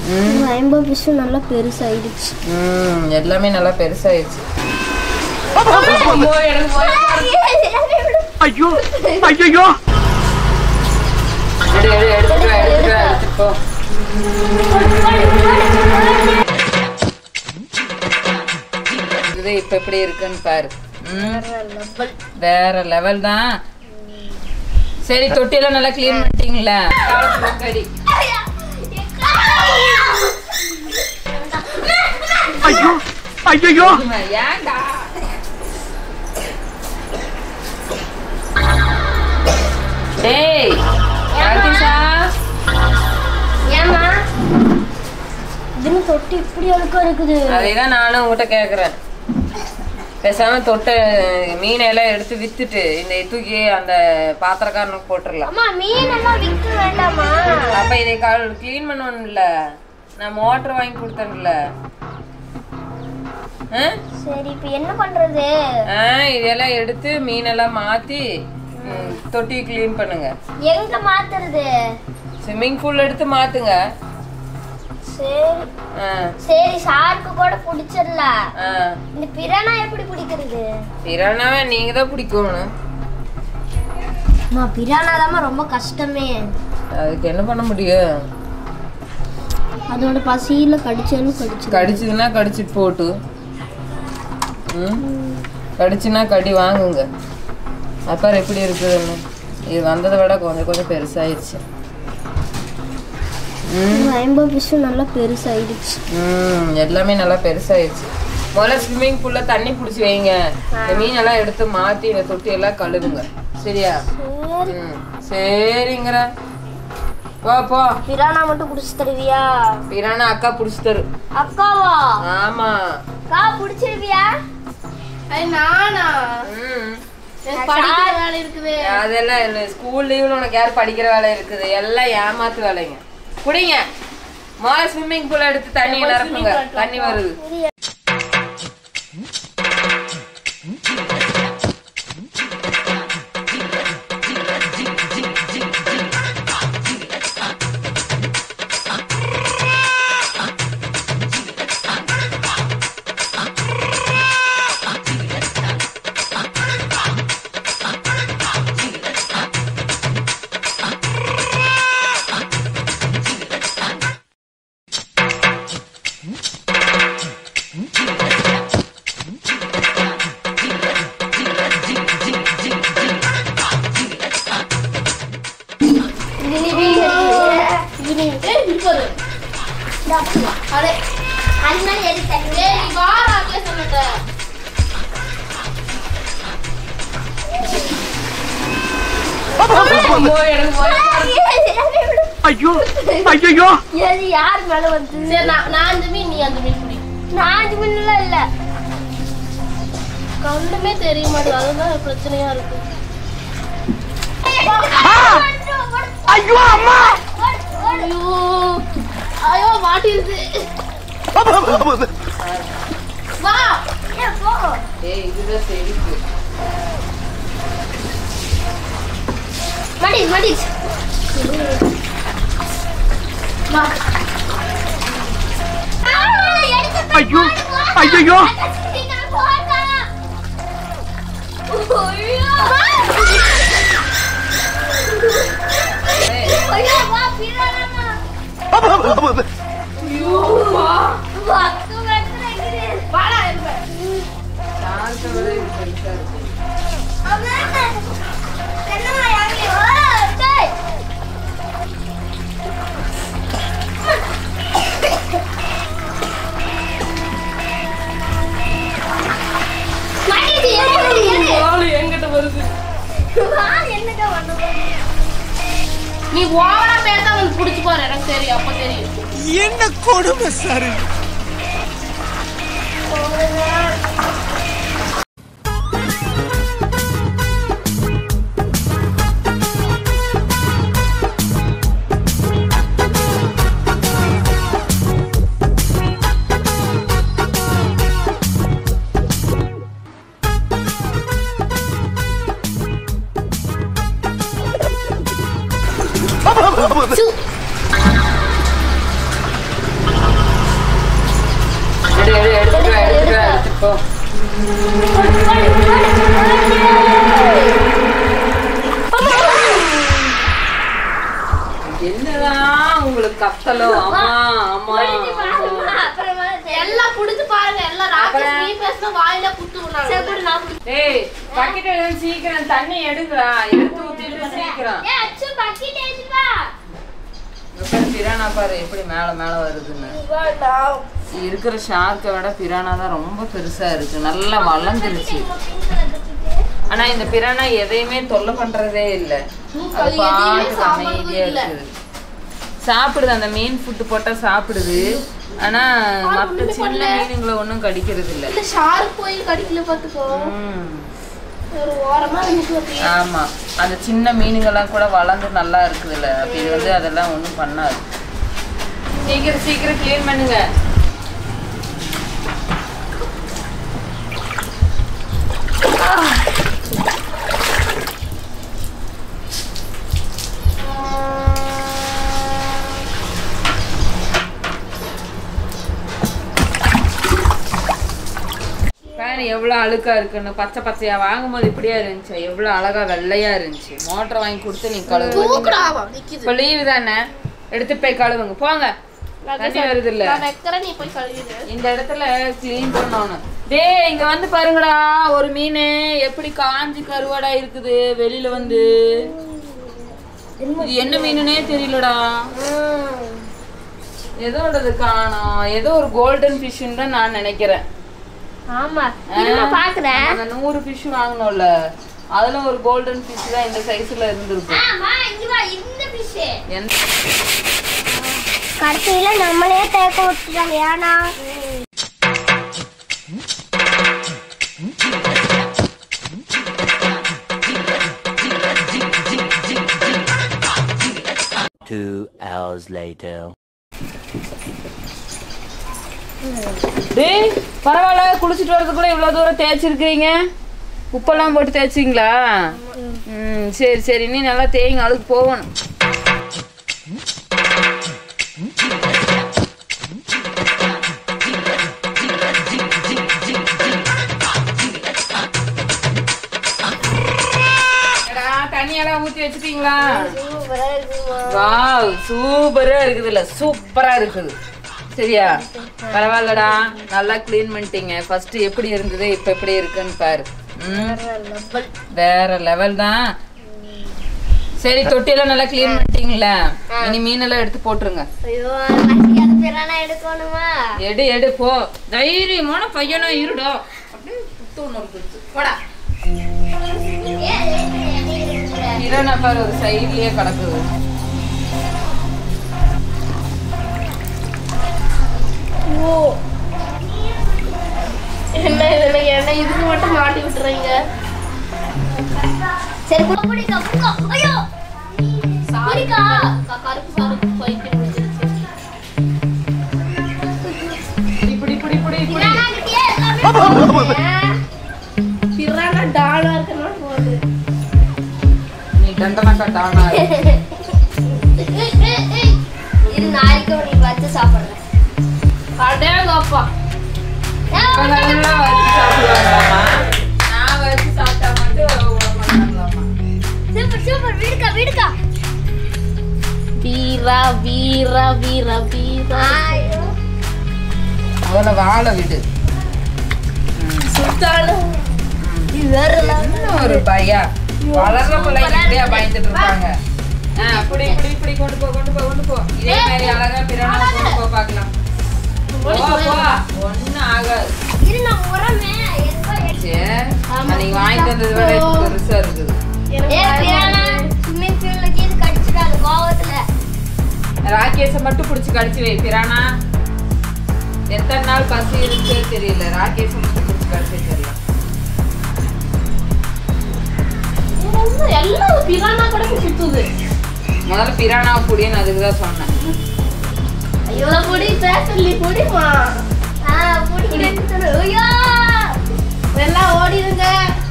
ம் ஐம்பது பீஸும் நல்லா பெருசாயிடுச்சு ம் எல்லாமே நல்லா பெருசாயிடுச்சு ஐயோ ஐயோ எடு எடு எடுத்துட்டு வா எடுத்துட்டு வா எடுத்துட்டு போ இது இப்ப எப்படி இருக்குன்னு பாரு ம் வேற லெவல் தான் சரி தொட்டியெல்லாம் நல்லா க்ளீன் பண்ணிட்டீங்களா கடி ஐயோ ஐயோ ஏன்டா டேய் ராதிஷா ஏமா இதுன்னு தொட்டி இப்படி அழுக்கா இருக்குது அதே தான் நானும் உங்ககிட்ட கேட்குறேன் பேசாம தொட்ட மீனை எல்லாம் எடுத்து வித்துட்டு இந்த தூக்கி அந்த பாத்திரக்காரனுக்கு போட்டுடலாம் அம்மா மீன் எல்லாம் விற்க வேண்டாமா அப்ப இதை க்ளீன் பண்ணணும்ல நான் மோட்டர் வாங்கி கொடுத்தேன்ல ஆ? சரி இப்போ என்ன பண்றது ஆ, இதெல்லாம் எடுத்து மீனெல்லாம் மாத்தி ம், தொட்டி க்ளீன் பண்ணுங்க எங்க மாத்துறது ஸ்விம்மிங் பூல் எடுத்து மாத்துங்க சரி ஆ, சரி சாருக்கு கூட பிடிச்சிடல ஆ. இந்த பிரானா எப்படி பிடிக்கிறது பிரானாவை நீங்க தான் பிடிக்கணும் அம்மா பிரானா தான் ரொம்ப கஷ்டமே அதுக்கு என்ன பண்ண முடியும் அதோட பசியில கடிச்சாலும் கடிச்சு கடிச்சதுன்னா கடிச்சிட்டு போட்டு ம் கடிச்சுன்னா கடி வாங்குங்க அப்புறம் எப்படி இருக்குதுன்னு இது வந்ததை விட கொஞ்சம் கொஞ்சம் பெருசாயிருச்சு ம் ஐம்பது பீஸும் நல்லா பெருசாயிடுச்சு ம் எல்லாமே நல்லா பெருசாயிருச்சு முதல்ல ஸ்விம்மிங் பூல்ல தண்ணி பிடிச்சி வைங்க இந்த மீனெல்லாம் எடுத்து மாத்தி இந்த தொட்டி எல்லாம் கழுவுங்க சரியா ம் சரிங்கிற போ போ பிரானா மட்டும் பிடிச்சி தருவியா பிரானா அக்கா பிடிச்சி தரு அக்காவா ஆமா அக்கா பிடிச்சிருவியா நானா ம் படிக்கிற வேலை இருக்குது அதெல்லாம் இல்லை ஸ்கூல் லீவ்ல உனக்கு யார் படிக்கிற வேலை இருக்குது எல்லாம் ஏமாத்து வேலைங்க குடிங்க முதல்ல ஸ்விம்மிங் பூல் எடுத்து தண்ணி நிரப்புங்க தண்ணி வருது அடே அண்ணன் எடுத்தேன் ஏய் நீ வாடா அப்படியே சொன்னத ஐயோ ஐயோ இது யார் மேல வந்து சரி நான் நான் அந்த மீன் நீ அந்த மீன் பிடி நான் அஞ்சு மினிட்லாம் இல்ல கண்ணுமே தெரிய மாட்டேங்குது அதுதான் பிரச்சனையா இருக்கு ஐயோ அம்மா ஐயோ ஐயோ மாட்டிருது வா ஏய் இதுதான் செழிப்பு மடி மடி வா ஐயோ ஐயோ வாடா இருப்ப சாந்தத்தை விட இது பெருசா இருக்கு ஆளு என்கிட்ட வருது நீ ஓவரா பேச அவன் புடிச்சு பாரு எனக்கு தெரியும் அப்ப தெரியும் என்ன கொடுமை சார் என்னதான் உங்களுக்கு கத்தலோ அம்மா அம்மா எல்லாம் புடிச்சு பாருங்க எல்லாம் ராக்கெட் அப்புறம்? நீ பேசின வாயில குத்து விடுறாங்க டேய் பக்கெட் எடுத்து சீக்கிரம் தண்ணி எடுங்கடா எடுத்து ஊத்திட்டு சீக்கிரம் இங்க பாரு, பிரானா பாரு எப்படி மேல மேல வருதுன்னு இருக்கிற ஷார்க்கை விட பிரானா தான் ரொம்ப பெருசா இருக்கு நல்லா வளர்ந்துருச்சு ஆனா இந்த பிரானா எதையுமே தொல்லை பண்றதே இல்ல அது அது எதையுமே பாட்டுக்கு சாப்பிடுறதும் அமைதியா இல்ல. இருக்குது சாப்பிடுது அந்த மீன் ஃபுட்டு போட்டா சாப்பிடுது ஆனா மத்த ஒண்ணுமே சின்ன பண்ணல. மீனுங்களை ஒண்ணும் கடிக்கிறது இல்ல இந்த ஷார்க் போய் கடிக்கல பாத்துக்கோ ம். ஒரு ஓரமா இருந்துச்சு அப்படியே ஆமா அந்த சின்ன மீனுங்கெல்லாம் கூட வளர்ந்து நல்லா இருக்குதுல்ல அப்ப இது வந்து அதெல்லாம் ஒண்ணும் பண்ணாது சீக்கிரம் சீக்கிரம் க்ளீன் பண்ணுங்க பாரு எவ்வளோ அழுக்கா இருக்குன்னு பச்சை பச்சையா வாங்கும்போது இப்படியா இருந்துச்சு எவ்வளோ அழகா வெள்ளையா இருந்துச்சு மோட்டர் வாங்கி கொடுத்து நீ கழுவு தூக்குறாவா நிக்குது இப்போ லீவு தானே எடுத்து போய் கழுவுங்க போங்க தண்ணி வருது இல்ல நான் வைக்கிறேன் நீ போய் கழுவிடு இந்த இடத்துல க்ளீன் பண்ணணும் டேய் இங்க வந்து பாருங்கடா ஒரு மீன் எப்படி காஞ்சி கருவாடா இருக்குது வெளியில வந்து இது என்ன மீனுனே தெரியலடா எதோடது காணோம் ஏதோ ஒரு கோல்டன் ஃபிஷ்ன்னு தான் நான் நினைக்கிறேன் ஆமா பாக்குறேன் அந்த நூறு ஃபிஷ் வாங்கினோம்ல அதுல ஒரு கோல்டன் ஃபிஷ் தான் இந்த சைஸ்ல இருந்திருக்கும் எந்த கடைசியில நம்மளே தேக்க விட்டுட்டாங்க ஏன்னா Two hours later. டேய் பரவாயில்ல குளிச்சுட்டு வரதுக்குள்ள இவ்வளோ தூரம் தேய்ச்சிருக்கிறீங்க உப்பெல்லாம் போட்டு தேய்ச்சிங்களா ம் சரி சரி நீ நல்லா தேய்ங்க அதுக்கு போகணும் என்னடா, தண்ணியெல்லாம் ஊற்றி வச்சுட்டீங்களா வாவ் சூப்பரா இருக்குதுல்ல சூப்பரா இருக்குது சரியா பரவாயில்லடா நல்லா க்ளீன் பண்ணிட்டீங்க ஃபர்ஸ்ட் எப்படி இருந்தது இப்ப எப்படி இருக்குன்னு பாரு ம். வேற லெவல் தான் சரி தொட்டியெல்லாம் நல்லா க்ளீன் பண்ணிட்டீங்களா இனி மீனெல்லாம் எடுத்து போட்டுருங்க ஐயோ அது பிறானா எடுக்கணுமா எடு எடு போ தைரியமான பையனா இருடா அப்படியே குத்து ஒன்று இருக்குது போடா இரண்டா பாரு ஒரு சைட்லயே கிடக்குது ஓ என்ன இதுல என்ன இதுக்கு மட்டும் மாட்டி விட்டுறீங்க சரி பிடிக்கா பிடிக்கா ஐயோ சாரிக்கா கருப்பு சாருக்கு போயிட்டு முடிஞ்சிருச்சு இப்படி இப்படி இப்படி இப்படி பிறானா கிட்டயே எல்லாமே பிறானா டானா இருக்கணும் போகுது நீ தண்டனாக்கா டானா இரு. இது நாளைக்கு நீ வச்சு சாப்பிடுறேன் அடேங்கப்பா இப்ப நல்லா வச்சு சாப்பிடுவாங்களாமா நான் வச்சு சாப்பிட்டா மட்டும் விட மாட்டாங்களாமா சூப்பர் சூப்பர் வீடுக்கா வீடுக்கா வீரா வீரா வீரா வீரா ஐயோ முதல்ல வாழை விடு சுத்தான இது வேற என்ன ஒரு பையா வளர்ற பிள்ளைங்க இப்படியா பயந்துட்டு இருப்பாங்க ஆ, இப்படி இப்படி இப்படி கொண்டு போ கொண்டு போ கொண்டு போ இதே மாதிரி அழகா பிறனா கொண்டு போ பார்க்கலாம் போ போ ஒன்னும் ஆகாது இரு நான் உரமே எதுவா சரி நீங்க வாங்கிட்டு வந்ததை விட இது பெருசா இருக்குது ஏ பிரானா ஸ்விம்மிங் பூல்ல கீழ கடிச்சிட்டாங்க கோவத்துல ராகேஷை மட்டும் பிடிச்சி கடிச்சு வை பிரானா எத்தனை நாள் பசி இருக்கே தெரியல ராகேஷை மட்டும் பிடிச்சி கடிச்சு தெரியல எல்லாம் பிரானா கூட சுத்துது முதல்ல பிரானாவை புடின்னு அதுக்கு தான் சொன்னேன் ஐயோ புடி பேசலி புடிமா ஆ புடிக்கிறேன்னு ஐயோ எல்லாம் ஓடிடுங்க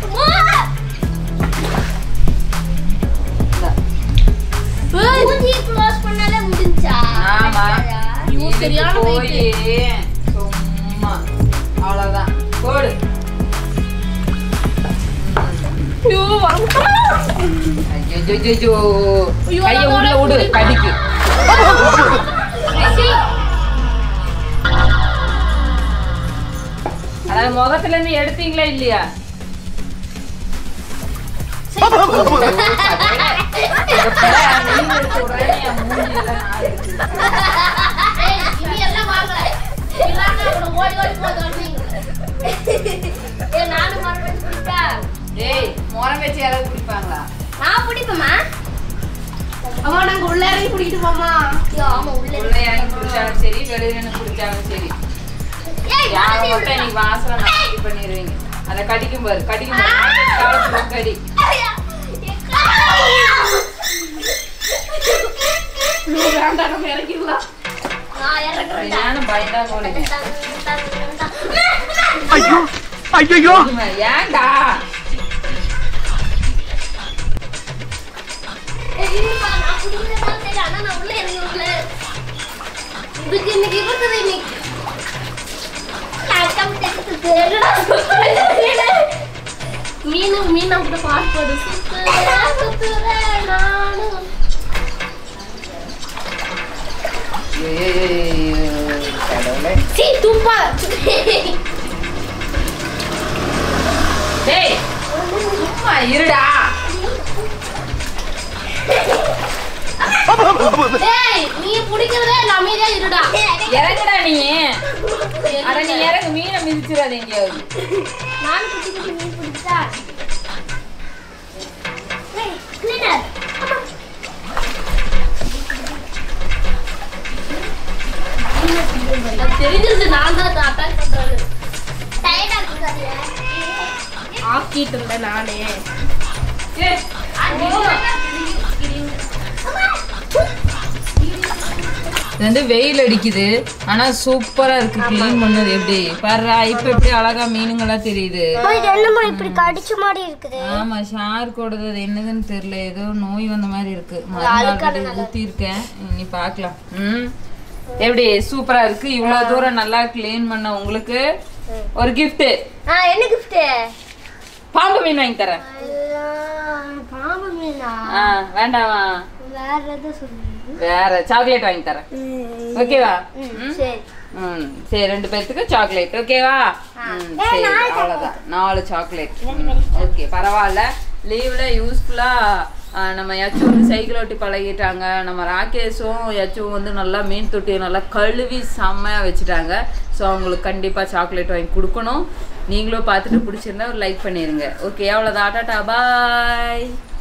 இந்தா. மூஞ்சி க்ளோஸ் பண்ணாலே முடிஞ்சா ஆமா ஐயோ, இதுக்கு சரியான போய் சும்மா அவ்வளவுதான் போடு ஐயோ வரமா ஐயோ ஐயோ, கைய உள்ள அதோட விடு புடி. கடிக்கு அதாவது முகத்துல இருந்து எடுத்தீங்களா இல்லையா ஐயோ, கடவுளே. இங்க பாரு, நீ எடுத்த உடனே என் மூஞ்சியெல்லாம் நாறு எடுத்து. ஏய், இது எல்லாம் வாங்கல. இல்லாட்டா அப்புறம் ஓடி ஓடி போகுது வந்தீங்க. ஏய், நானும் மறுபடியும் குடிப்பா. ஏய் முறம் வச்சு யாராவது குடிப்பாங்களா நான் குடிப்பேம்மா. அம்மா நாங்க உள்ள இறங்கி குடிக்கிட்டு போமா ஐயோ, ஆமா, உள்ள உள்ள இறங்கி குடிச்சாலும் சரி வெளியில நின்று குடிச்சாலும் சரி ஏய், யார் குழந்தைய மட்டும் இன்னைக்கு வாசல நாட்டி பண்ணிடுவீங்க அதை கடிக்கும் பாரு கடிக்கும் பாரு காலத்துல கடி வேண்டாம் நம்ம இறங்கிடலாம் நான் இறங்குறேன். சரியான பயந்தா போலீங்க ஐயோ ஐயோ ஏன்டா ஏய், இருப்பா, நான் குடிக்கிறதா சரி, ஆனா நான் உள்ள இறங்கி வரல. இதுக்கு இன்னைக்கு இருக்குது இன்னைக்கு. நான் கம்பெனிக்கு தேடுடா. மீனு மீன் அப்படி பாட்டு போடு சுத்துறேன், சுத்துறேன் நானும். ஐயையையையோ, கடவுளே. சீ, துப்பா. டேய் சும்மா இருடா ஏய் நீ பிடிக்கிறதே இல்ல அமைதியா இருடா இறங்குடா நீ அட நீ இறங்கு மீனை மிதிச்சிடாத எங்கேயாவது நானும் குட்டி குட்டி மீன் பிடிச்சா. ஏய், cleaner. எனக்கு தெரிஞ்சிருச்சு நான் தான் அட்டாக் பண்றது Tired ஆ இருக்குது அது. ஆக்கிட்டு இருந்தேன் நானே ஏய், இது வந்து வெயில் அடிக்குது ஆனா சூப்பரா இருக்கு க்ளீன் பண்ணது எப்படி பாருடா இப்ப எப்படி அழகா மீனுங்களா தெரியுது அம்மா, இது என்னம்மா இப்படி கடிச்ச மாதிரி இருக்குது ஆமா ஷார்க்கோடது அது என்னதுன்னு தெரியல ஏதோ நோய் வந்த மாதிரி இருக்கு மருந்து ஊத்தி இருக்கேன் நீ பார்க்கலாம் ம் எப்படி சூப்பரா இருக்கு இவ்வளவு தூரம் நல்லா க்ளீன் பண்ண உங்களுக்கு ஒரு gift ஆ என்ன கிஃப்ட் பாம்பு மீன் வாங்கி தரேன் பாம்பு மீனா ஆ வேண்டாமா வேற எதை சொல்லுங்க வேற சாக்லேட் வாங்கி தரேன் ஓகேவா ம் சரி ம் சரி ரெண்டு பேர்த்துக்கு சாக்லேட் ஓகேவா ம் சரி அவ்வளோதான் நாலு சாக்லேட் ஓகே பரவாயில்ல லீவில் யூஸ்ஃபுல்லாக நம்ம யச்சு வந்து சைக்கிள் ஓட்டி பழகிட்டாங்க நம்ம ராகேஷும் யச்சுவும் வந்து நல்லா மீன் தொட்டியை நல்லா கழுவி செம்மையாக வச்சுட்டாங்க ஸோ அவங்களுக்கு கண்டிப்பாக சாக்லேட் வாங்கி கொடுக்கணும் நீங்களும் பார்த்துட்டு பிடிச்சிருந்தா ஒரு லைக் பண்ணிடுங்க ஓகே அவ்வளோதான் டாட்டா பாய்